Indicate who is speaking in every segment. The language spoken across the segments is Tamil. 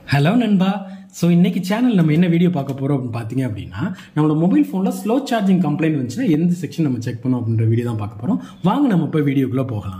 Speaker 1: ஹலோ நண்பா ஸோ இன்னைக்கு சேனல் நம்ம என்ன வீடியோ பார்க்க போகிறோம் அப்படின்னு பார்த்தீங்க அப்படின்னா நம்மளோட மொபைல் ஃபோனில் ஸ்லோ சார்ஜிங் கம்ப்ளைண்ட் வந்துச்சுன்னா எந்த செக்ஷன் நம்ம செக் பண்ணோம் அப்படின்ற வீடியோ தான் பார்க்க போகிறோம் வாங்க நம்ம போய் வீடியோக்குள்ளே போகலாம்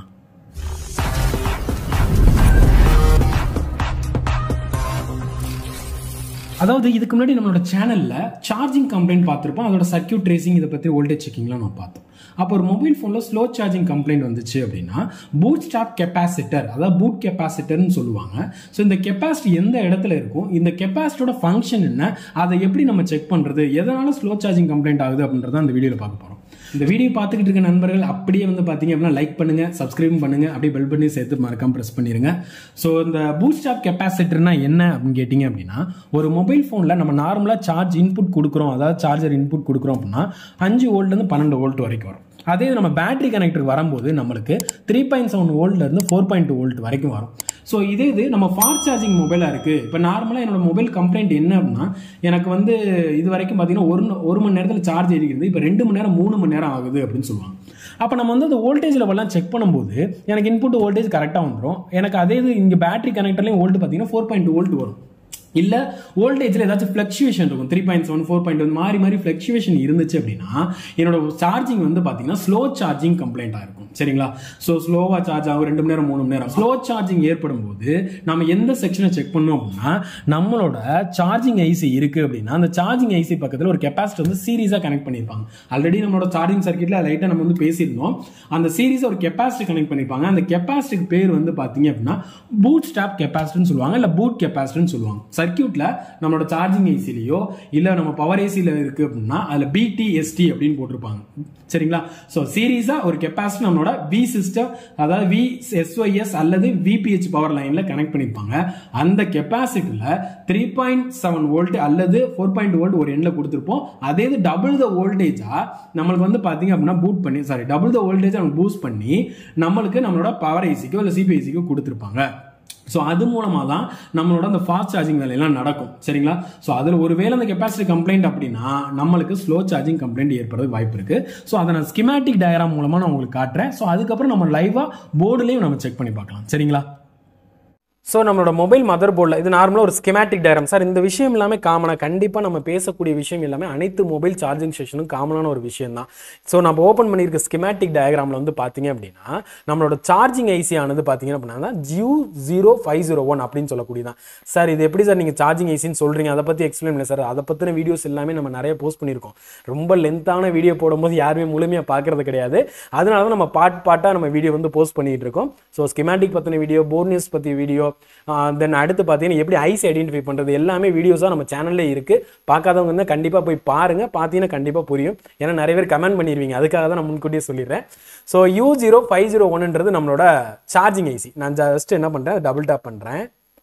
Speaker 1: அதாவது இதுக்கு முன்னாடி நம்மளோட சேனலில் சார்ஜிங் கம்ப்ளைண்ட் பார்த்துருப்போம் அதோட சர்க்கியூட் ட்ரேசிங் இதை பற்றி வோல்டேஜ் செக்கிங்லாம் நம்ம பார்த்தோம் அப்போ ஒரு மொபைல் ஃபோனில் ஸ்லோ சார்ஜிங் கம்ப்ளைண்ட் வந்துச்சு அப்படின்னா பூட் ஸ்டாப் கெப்பாசிட்டர் அதாவது பூட் கெப்பாசிட்டர்னு சொல்லுவாங்க ஸோ இந்த கெப்பாசிட்டி எந்த இடத்துல இருக்கும் இந்த கெப்பாசிட்டியோட ஃபங்க்ஷன் என்ன அதை எப்படி நம்ம செக் பண்ணுறது எதனால ஸ்லோ சார்ஜிங் கம்ப்ளைண்ட் ஆகுது அப்படின்றத அந்த வீடியோவில் பார்க்க போகிறோம் இந்த வீடியோ பார்த்துக்கிட்டு இருக்க நண்பர்கள் அப்படியே வந்து பார்த்தீங்க அப்படின்னா லைக் பண்ணுங்க சப்ஸ்கிரைப் பண்ணுங்க அப்படியே பெல் பண்ணி சேர்த்து மறக்காம ப்ரெஸ் பண்ணிருங்க ஸோ இந்த பூட் ஸ்டாப் கெப்பாசிட்டர்னா என்ன அப்படின்னு கேட்டிங்க அப்படின்னா ஒரு மொபைல் ஃபோனில் நம்ம நார்மலாக சார்ஜ் இன்புட் கொடுக்குறோம் அதாவது சார்ஜர் இன்புட் கொடுக்குறோம் அப்படின்னா அஞ்சு வோல்ட்லேருந்து பன்னெண்டு வோல்ட் வரைக்கும் வரும் அதே இது நம்ம பேட்டரி கனெக்டர் வரும்போது நம்மளுக்கு த்ரீ பாயிண்ட் செவன் வோல்ட்லேருந்து ஃபோர் பாயிண்ட் டூ வோல்ட் வரைக்கும் வரும் ஸோ இதே இது நம்ம ஃபாஸ்ட் சார்ஜிங் மொபைலாக இருக்குது இப்போ நார்மலாக என்னோட மொபைல் கம்ப்ளைண்ட் என்ன அப்படின்னா எனக்கு வந்து இது வரைக்கும் பார்த்தீங்கன்னா ஒரு ஒரு மணி நேரத்தில் சார்ஜ் ஏறிக்கிறது இப்போ ரெண்டு மணி நேரம் மூணு மணி நேரம் ஆகுது அப்படின்னு சொல்லுவாங்க அப்போ நம்ம வந்து அந்த வோல்டேஜ் லெவல்லாம் செக் பண்ணும்போது எனக்கு இன்புட் வோல்டேஜ் கரெக்டாக வந்துடும் எனக்கு அதே இது இங்கே பேட்டரி கனெக்டர்லேயும் வோல்ட் பார்த்தீங்கன்னா ஃபோர் பாயிண்ட் வோல்ட் வரும் இல்லை வோல்டேஜில் ஏதாச்சும் ஃப்ளக்சுவேஷன் இருக்கும் three point seven four point one மாறி மாறி ஃப்ளக்சுவேஷன் இருந்துச்சு அப்படின்னா என்னோட சார்ஜிங் வந்து பார்த்தீங்கன்னா ஸ்லோ சார்ஜிங் கம்ப்ளைண்ட்டாக இருக்கும் சரிங்களா ஸோ ஸ்லோவாக சார்ஜ் ஆகும் ரெண்டு மணி நேரம் மூணு மணி நேரம் ஸ்லோ சார்ஜிங் ஏற்படும் போது நம்ம எந்த செக்ஷனை செக் பண்ணோம் அப்படின்னா நம்மளோட சார்ஜிங் ஐசி இருக்குது அப்படின்னா அந்த சார்ஜிங் ஐசி பக்கத்தில் ஒரு கெப்பாசிட்டி வந்து சீரியஸாக கனெக்ட் பண்ணியிருப்பாங்க ஆல்ரெடி நம்மளோட சார்ஜிங் சர்க்கியூட்டில் லைட்டாக நம்ம வந்து பேசியிருந்தோம் அந்த சீரிஸை ஒரு கெப்பாசிட்டி கனெக்ட் பண்ணியிருப்பாங்க அந்த கெப்பாசிட்டிக்கு பேர் வந்து பார்த்தீங்க அப்படின்னா பூட் ஸ்டாப் கெப்பாசிட்டின்னு சொல்லுவாங்க இல்லை பூட் கெப்பாசிட்டின்னு சொல்லுவாங்க சர்க்கியூட்ல நம்மளோட சார்ஜிங் ஐசிலையோ இல்லை நம்ம பவர் ஏசியில் இருக்கு அப்படின்னா அதில் பிடிஎஸ்டி அப்படின்னு போட்டிருப்பாங்க சரிங்களா ஸோ சீரீஸாக ஒரு கெப்பாசிட்டி நம்மளோட வி சிஸ்டம் அதாவது வி எஸ்ஒய்எஸ் அல்லது விபிஹெச் பவர் லைனில் கனெக்ட் பண்ணியிருப்பாங்க அந்த கெப்பாசிட்டியில் த்ரீ பாயிண்ட் செவன் வோல்ட் அல்லது ஃபோர் பாயிண்ட் வோல்ட் ஒரு எண்ணில் கொடுத்துருப்போம் அதே இது டபுள் த வோல்டேஜா நம்மளுக்கு வந்து பார்த்தீங்க அப்படின்னா பூட் பண்ணி சாரி டபுள் த வோல்டேஜ் அவங்க பூஸ்ட் பண்ணி நம்மளுக்கு நம்மளோட பவர் ஐசிக்கோ இல்லை சிபிஐசிக்கோ கொடுத்துருப்பாங்க ஸோ அது மூலமாக தான் நம்மளோட அந்த ஃபாஸ்ட் சார்ஜிங் வேலையெல்லாம் நடக்கும் சரிங்களா ஸோ அதில் ஒருவேளை அந்த கெப்பாசிட்டி கம்ப்ளைண்ட் அப்படின்னா நம்மளுக்கு ஸ்லோ சார்ஜிங் கம்ப்ளைண்ட் ஏற்படுறதுக்கு வாய்ப்பு இருக்குது ஸோ அதை நான் ஸ்கிமேட்டிக் டயக்ராம் மூலமாக நான் உங்களுக்கு காட்டுறேன் ஸோ அதுக்கப்புறம் நம்ம லைவாக போர்டுலேயும் நம்ம செக் பண்ணி பார்க்கலாம் சரிங்களா ஸோ நம்மளோட மொபைல் மதர் போர்டில் இது நார்மலாக ஒரு ஸ்கெமேட்டிக் டயரம் சார் இந்த விஷயம் எல்லாமே காமனாக கண்டிப்பாக நம்ம பேசக்கூடிய விஷயம் எல்லாமே அனைத்து மொபைல் சார்ஜிங் ஸ்டேஷனும் காமனான ஒரு விஷயம் தான் ஸோ நம்ம ஓப்பன் பண்ணியிருக்க ஸ்கெமேட்டிக் டயக்ராமில் வந்து பார்த்தீங்க அப்படின்னா நம்மளோட சார்ஜிங் ஐசி ஆனது பார்த்தீங்க அப்படின்னா GU zero five zero one அப்படின்னு சொல்லக்கூடியதான் சார் இது எப்படி சார் நீங்கள் சார்ஜிங் ஐசின்னு சொல்கிறீங்க அதை பற்றி எக்ஸ்பிளைன் பண்ணல சார் அதை பற்றின வீடியோஸ் எல்லாமே நம்ம நிறைய போஸ்ட் பண்ணியிருக்கோம் ரொம்ப லென்த்தான வீடியோ போடும்போது யாருமே முழுமையாக பார்க்கறது கிடையாது அதனால தான் நம்ம பாட் பாட்டாக நம்ம வீடியோ வந்து போஸ்ட் பண்ணிட்டு இருக்கோம் ஸோ ஸ்கெமேட்டிக் பற்றின வீடியோ போர் நியூஸ் பற்றி வீடியோ தென் அடுத்து பார்த்தீங்கன்னா எப்படி ஐஸ் ஐடென்டிஃபை பண்ணுறது எல்லாமே வீடியோஸாக நம்ம சேனல்லே இருக்குது பார்க்காதவங்க வந்து கண்டிப்பாக போய் பாருங்கள் பார்த்தீங்கன்னா கண்டிப்பாக புரியும் ஏன்னா நிறைய பேர் கமெண்ட் பண்ணிடுவீங்க அதுக்காக தான் நான் முன்கூட்டியே சொல்லிடுறேன் so U zero five zero ஒன்ன்றது நம்மளோட சார்ஜிங் ஐசி நான் ஜஸ்ட் என்ன பண்ணுறேன் டபுள் டேப் பண்ணுறேன்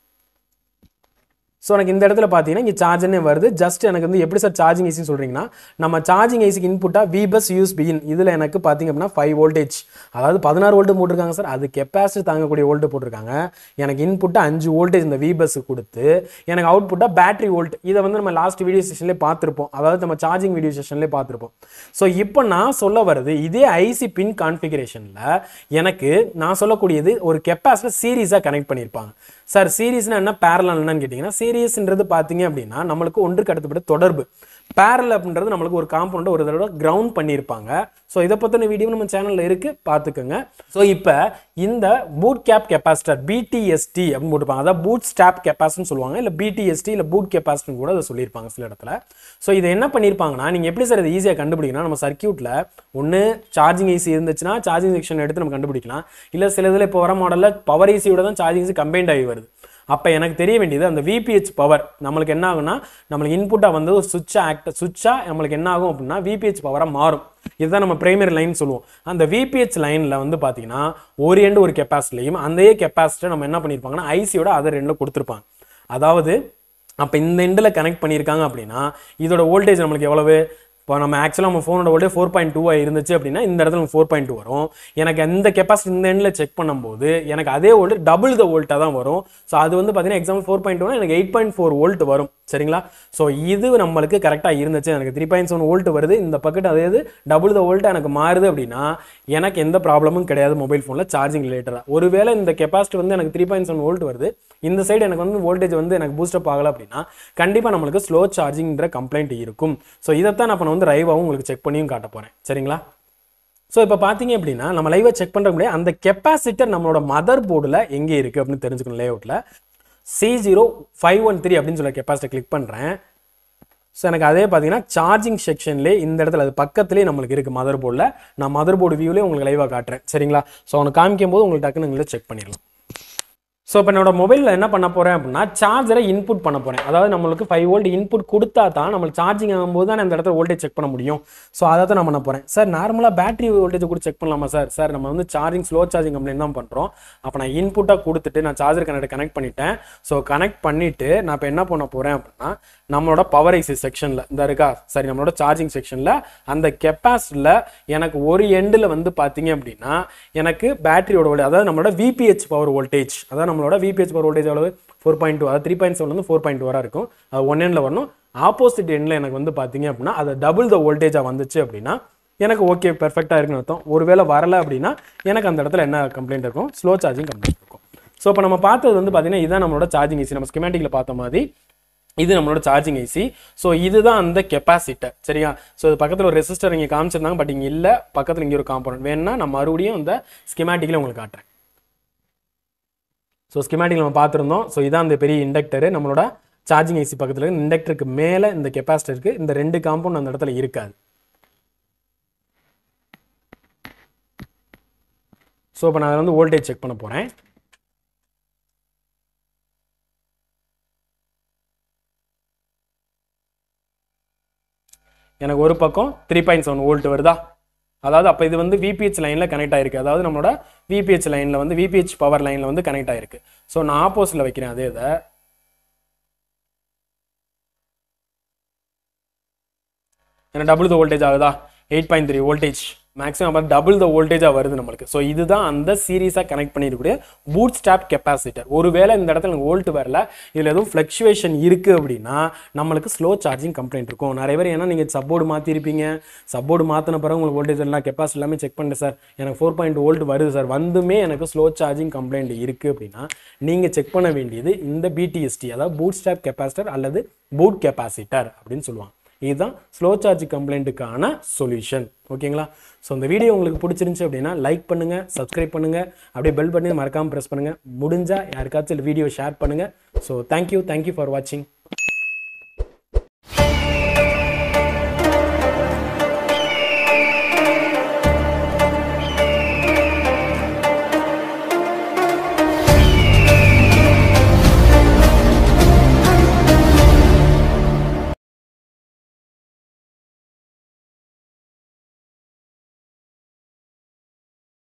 Speaker 1: ஸோ எனக்கு இந்த இடத்துல பார்த்தீங்கன்னா இங்கே சார்ஜர்னே வருது ஜஸ்ட் எனக்கு வந்து எப்படி சார் சார்ஜிங் ஐசின்னு சொல்கிறீங்கன்னா நம்ம சார்ஜிங் ஐசிக்கு இன்புட்டாக விபஸ் யூஎஸ்பி இன் இதில் எனக்கு பார்த்தீங்க அப்படின்னா ஃபைவ் வோல்டேஜ் அதாவது பதினாறு வோல்ட்டு போட்டிருக்காங்க சார் அது கெப்பாசிட்டி தாங்கக்கூடிய வோல்ட்டு போட்டிருக்காங்க எனக்கு இன்புட்டாக அஞ்சு வோல்டேஜ் இந்த விபஸ் கொடுத்து எனக்கு அவுட்புட்டாக பேட்டரி வோல்ட் இதை வந்து நம்ம லாஸ்ட் வீடியோ செஷன்லேயே பார்த்துருப்போம் அதாவது நம்ம சார்ஜிங் வீடியோ செஷன்லேயே பார்த்துருப்போம் ஸோ இப்போ நான் சொல்ல வருது இதே ஐசி பின் கான்ஃபிகரேஷனில் எனக்கு நான் சொல்லக்கூடியது ஒரு கெப்பாசிட்டி சீரீஸாக கனெக்ட் பண்ணியிருப்பாங்க சார் சீரீஸ்னா என்ன பேரல் என்னன்னு கேட்டிங்கன்னா சீரியஸ்ன்றது பார்த்தீங்க அப்படின்னா நம்மளுக்கு ஒன்றுக்கு அடுத்தபடி தொடர்பு பேரல் அப்படின்றது நம்மளுக்கு ஒரு காம்பவுண்டை ஒரு தடவை கிரவுண்ட் பண்ணியிருப்பாங்க ஸோ இதை பற்றின வீடியோ நம்ம சேனலில் இருக்குது பார்த்துக்கோங்க ஸோ இப்போ இந்த பூட் கேப் கெப்பாசிட்டர் பிடிஎஸ்டி அப்படின்னு போட்டிருப்பாங்க அதாவது பூட் ஸ்டாப் கெப்பாசிட்டின்னு சொல்லுவாங்க இல்லை பிடிஎஸ்டி இல்லை பூட் கெப்பாசிட்டின்னு கூட அதை சொல்லியிருப்பாங்க சில இடத்துல ஸோ இதை என்ன பண்ணியிருப்பாங்கன்னா நீங்கள் எப்படி சார் இதை ஈஸியாக கண்டுபிடிக்கணும் நம்ம சர்க்கியூட்டில் ஒன்று சார்ஜிங் ஐசி இருந்துச்சுன்னா சார்ஜிங் செக்ஷன் எடுத்து நம்ம கண்டுபிடிக்கலாம் இல்லை சில இதில் இப்போ வர மாடலில் பவர் ஐசியோட தான் சார்ஜிங் ஐசி கம்பைண்ட் ஆகி வருது அப்போ எனக்கு தெரிய வேண்டியது அந்த விபிஹெச் பவர் நம்மளுக்கு என்ன ஆகும்னா நம்மளுக்கு இன்புட்டாக வந்து ஒரு சுவிட்சாக ஆக்ட் சுவிட்சாக நம்மளுக்கு என்ன ஆகும் அப்படின்னா விபிஹெச் பவராக மாறும் இதுதான் நம்ம பிரைமரி லைன் சொல்லுவோம் அந்த விபிஹெச் லைனில் வந்து பார்த்தீங்கன்னா ஒரு எண்டு ஒரு கெப்பாசிட்டிலையும் அந்த கெப்பாசிட்டி நம்ம என்ன பண்ணியிருப்பாங்கன்னா ஐசியோட அதர் எண்டில் கொடுத்துருப்பாங்க அதாவது அப்போ இந்த எண்டில் கனெக்ட் பண்ணியிருக்காங்க அப்படின்னா இதோட வோல்டேஜ் நம்மளுக்கு எவ்வளவு இப்போ நம்ம ஆக்சுவலாக நம்ம ஃபோனோட வோல்டேஜ் ஃபோர் பாயிண்ட் டூவாக இருந்துச்சு அப்படின்னா இந்த இடத்துல ஃபோர் பாயிண்ட் டூ வரும் எனக்கு அந்த கெப்பாசிட்டி இந்த எண்டில் செக் பண்ணும்போது எனக்கு அதே வோல்ட் டபுள் த வோல்ட்டாக தான் வரும் ஸோ அது வந்து பார்த்தீங்கன்னா எக்ஸாம்பிள் ஃபோர் பாயிண்ட் டூனா எனக்கு எயிட் பாயிண்ட் ஃபோர் வோல்ட் வரும்
Speaker 2: சரிங்களா ஸோ இது நம்மளுக்கு கரெக்டாக இருந்துச்சு எனக்கு த்ரீ பாயிண்ட் செவன் வோல்ட் வருது இந்த பக்கெட் அதாவது டபுள் த வோல்ட் எனக்கு மாறுது அப்படின்னா எனக்கு எந்த ப்ராப்ளமும் கிடையாது மொபைல் ஃபோனில் சார்ஜிங் ரிலேட்டடாக ஒருவேளை இந்த கெப்பாசிட்டி வந்து எனக்கு த்ரீ பாயிண்ட் செவன் வோல்ட் வருது இந்த சைடு எனக்கு வந்து வோல்டேஜ் வந்து எனக்கு பூஸ்டப் ஆகலை அப்படின்னா கண்டிப்பாக நம்மளுக்கு ஸ்லோ சார்ஜிங்ன்ற கம்ப்ளைண்ட் இருக்கும் ஸோ இதைத்தான் நான் இப்போ நான் வந்து ரைவாகவும் உங்களுக்கு செக் பண்ணியும் காட்ட போகிறேன் சரிங்களா ஸோ இப்போ பார்த்தீங்க அப்படின்னா நம்ம லைவை செக் பண்ணுற முடியாது அந்த கெப்பாசிட்டர் நம்மளோட மதர் போர்டில் எங்கே இருக்குது அப்படின்னு தெரிஞ்சுக்கணும் லேஅவுட்டில் C zero five one three அப்படின்னு சொல்ல கெப்பாசிட்டர் கிளிக் பண்ணுறேன் ஸோ எனக்கு அதே பார்த்தீங்கன்னா சார்ஜிங் செக்ஷன்லேயே இந்த இடத்துல அது பக்கத்துலேயே நம்மளுக்கு இருக்குது மதர் போர்டில் நான் மதர் போர்டு வியூலேயே உங்களுக்கு லைவாக காட்டுறேன் சரிங்களா ஸோ அவனை காமிக்கும் போது உங்களுக்கு டக்குன்னு நீங்களே செக் பண்ணிடலாம் ஸோ இப்போ என்னோட மொபைலில் என்ன பண்ண போகிறேன் அப்படின்னா சார்ஜரை இன்புட் பண்ண போகிறேன் அதாவது நம்மளுக்கு ஃபைவ் வோல்ட் இன்புட் கொடுத்தா தான் நம்மளுக்கு சார்ஜிங் ஆகும்போது தான் இந்த இடத்துல வோல்டேஜ் செக் பண்ண முடியும் ஸோ அதை தான் நான் பண்ண போகிறேன் சார் நார்மலாக பேட்டரி வோல்டேஜ் கூட செக் பண்ணலாமா சார் சார் நம்ம வந்து சார்ஜிங் ஸ்லோ சார்ஜிங் கம்ப்ளைண்ட் தான் பண்ணுறோம் அப்போ நான் இன்புட்டாக கொடுத்துட்டு நான் சார்ஜர் கனெக்ட் கனெக்ட் பண்ணிட்டேன் ஸோ கனெக்ட் பண்ணிவிட்டு நான் இப்போ என்ன பண்ண போகிறேன் அப்படின்னா நம்மளோட பவர் ஐசி செக்ஷனில் இந்த இருக்கா சரி நம்மளோட சார்ஜிங் செக்ஷனில் அந்த கெப்பாசிட்டியில் எனக்கு ஒரு எண்டில் வந்து பார்த்தீங்க அப்படின்னா எனக்கு பேட்டரியோட வோல்டேஜ் அதாவது நம்மளோட விபிஹெச் பவர் வோல்டேஜ் அதாவது நம்மளோட விபிஹெச் பவர் வோல்டேஜ் எவ்வளவு ஃபோர் பாயிண்ட் டூ அதாவது த்ரீ பாயிண்ட் செவன்லேருந்து ஃபோர் பாயிண்ட் டூ வரை இருக்கும் அது ஒன் எண்டில் வரணும் ஆப்போசிட் எண்டில் எனக்கு வந்து பார்த்தீங்க அப்படின்னா அது டபுள் த வோல்டேஜாக வந்துச்சு அப்படின்னா எனக்கு ஓகே பெர்ஃபெக்டாக இருக்குன்னு அர்த்தம் ஒருவேளை வரல அப்படின்னா எனக்கு அந்த இடத்துல என்ன கம்ப்ளைண்ட் இருக்கும் ஸ்லோ சார்ஜிங் கம்ப்ளைண்ட் இருக்கும் ஸோ இப்போ நம்ம பார்த்தது வந்து பார்த்தீங்கன்னா இதான் நம்மளோட சார்ஜிங் ஏசி நம்ம ஸ்கிமேட்டிக்கில் பார்த்த மாதிரி இது நம்மளோட சார்ஜிங் ஐசி ஸோ இதுதான் அந்த கெப்பாசிட்டர் சரியா ஸோ இது பக்கத்தில் ஒரு ரெசிஸ்டர் இங்கே காமிச்சிருந்தாங்க பட் இங்கே இல்லை பக்கத்தில் இங்கே ஒரு காம்பவுண்ட் வேணும்னா நான் மறுபடியும் அந்த ஸ்கிமேட்டிக்கில் உங்களுக்கு காட்டுறேன் ஸோ ஸ்கிமேட்டிக் நம்ம பார்த்துருந்தோம் ஸோ இதான் அந்த பெரிய இண்டக்டரு நம்மளோட சார்ஜிங் ஐசி பக்கத்தில் இருக்கு இண்டக்டருக்கு மேலே இந்த கெப்பாசிட்டருக்கு இந்த ரெண்டு காம்பவுண்ட் அந்த இடத்துல இருக்காது ஸோ இப்போ நான் வந்து வோல்டேஜ் செக் பண்ண போகிறேன் எனக்கு ஒரு பக்கம் த்ரீ பாயிண்ட் செவன் வோல்ட் வருதா அதாவது அப்போ இது வந்து விபிஹெச் லைனில் கனெக்ட் ஆயிருக்கு அதாவது நம்மளோட விபிஹெச் லைனில் வந்து விபிஹெச் பவர் லைனில் வந்து கனெக்ட் ஆயிருக்கு ஸோ நான் ஆப்போசிட்டில் வைக்கிறேன் அதே இதை ஏன்னா டபுள் த வோல்டேஜ் ஆகுதா eight point three voltage maximum அப்போ டபுள் த வோல்டேஜாக வருது நம்மளுக்கு ஸோ இதுதான் அந்த சீரீஸாக கனெக்ட் பண்ணியிருக்கக்கூடிய பூட் ஸ்டாப் கெப்பாசிட்டர் ஒருவேளை இந்த இடத்துல எனக்கு வோல்ட் வரல இதில் எதுவும் ஃப்ளக்சுவேஷன் இருக்குது அப்படின்னா நம்மளுக்கு ஸ்லோ சார்ஜிங் கம்ப்ளைண்ட் இருக்கும் நிறைய பேர் ஏன்னா நீங்கள் சப்போர்டு மாற்றிருப்பீங்க சப்போர்டு மாற்றின பிறகு உங்களுக்கு வோல்டேஜ் எல்லாம் கெப்பாசிட்டி எல்லாமே செக் பண்ணிட்டு சார் எனக்கு ஃபோர் பாயிண்ட் வோல்ட் வருது சார் வந்துமே எனக்கு ஸ்லோ சார்ஜிங் கம்ப்ளைண்ட் இருக்குது அப்படின்னா நீங்கள் செக் பண்ண வேண்டியது இந்த பிடிஎஸ்டி அதாவது பூட் ஸ்டாப் கெப்பாசிட்டர் அல்லது பூட் கெப்பாசிட்டர் அப்படின்னு சொல்லுவாங்க இதுதான் ஸ்லோ சார்ஜ் கம்ப்ளைண்ட்டுக்கான சொல்யூஷன் ஓகேங்களா ஸோ இந்த வீடியோ உங்களுக்கு பிடிச்சிருந்துச்சு அப்படின்னா லைக் பண்ணுங்கள் சப்ஸ்கிரைப் பண்ணுங்கள் அப்படியே பெல் பண்ணி மறக்காமல் ப்ரெஸ் பண்ணுங்கள் முடிஞ்சால் யாருக்காச்சும் இந்த வீடியோ ஷேர் பண்ணுங்கள் ஸோ தேங்க்யூ தேங்க்யூ ஃபார் வாட்சிங்